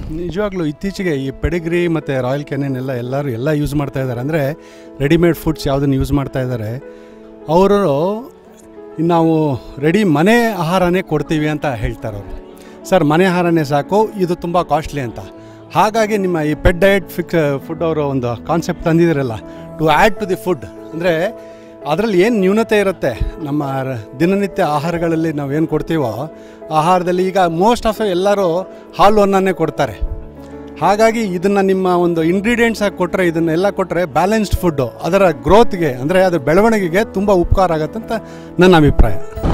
ನಿಜವಾಗ್ಲೂ ಇತ್ತೀಚೆಗೆ ಈ ಪೆಡಿಗ್ರಿ ಮತ್ತು ರಾಯಲ್ ಕೆನೆನ್ ಎಲ್ಲ ಎಲ್ಲರೂ ಎಲ್ಲ ಯೂಸ್ ಮಾಡ್ತಾ ಇದ್ದಾರೆ ಅಂದರೆ ರೆಡಿಮೇಡ್ ಫುಡ್ಸ್ ಯಾವುದನ್ನು ಯೂಸ್ ಮಾಡ್ತಾ ಇದ್ದಾರೆ ಅವರು ನಾವು ರೆಡಿ ಮನೆ ಆಹಾರನೇ ಕೊಡ್ತೀವಿ ಅಂತ ಹೇಳ್ತಾರೆ ಅವರು ಸರ್ ಮನೆ ಆಹಾರನೇ ಸಾಕು ಇದು ತುಂಬ ಕಾಸ್ಟ್ಲಿ ಅಂತ ಹಾಗಾಗಿ ನಿಮ್ಮ ಈ ಪೆಡ್ ಡಯಟ್ ಫಿಕ್ಸ್ ಫುಡ್ ಅವರು ಒಂದು ಕಾನ್ಸೆಪ್ಟ್ ತಂದಿದ್ದೀರಲ್ಲ to add to the food ಅಂದರೆ ಅದರಲ್ಲಿ ಏನು ನ್ಯೂನತೆ ಇರುತ್ತೆ ನಮ್ಮ ರ- ದಿನನಿತ್ಯ ಆಹಾರಗಳಲ್ಲಿ ನಾವು ಏನು ಕೊಡ್ತೀವೋ ಆಹಾರದಲ್ಲಿ ಈಗ ಮೋಸ್ಟ್ ಆಫ್ ಎಲ್ಲರೂ ಹಾಲು ಅನ್ನನೇ ಕೊಡ್ತಾರೆ ಹಾಗಾಗಿ ಇದನ್ನು ನಿಮ್ಮ ಒಂದು ಇಂಗ್ರೀಡಿಯೆಂಟ್ಸ್ ಆಗಿ ಕೊಟ್ಟರೆ ಇದನ್ನೆಲ್ಲ ಕೊಟ್ಟರೆ ಬ್ಯಾಲೆನ್ಸ್ಡ್ ಫುಡ್ಡು ಅದರ ಗ್ರೋತ್ಗೆ ಅಂದರೆ ಅದರ ಬೆಳವಣಿಗೆಗೆ ತುಂಬ ಉಪಕಾರ ಆಗತ್ತೆ ಅಂತ ನನ್ನ ಅಭಿಪ್ರಾಯ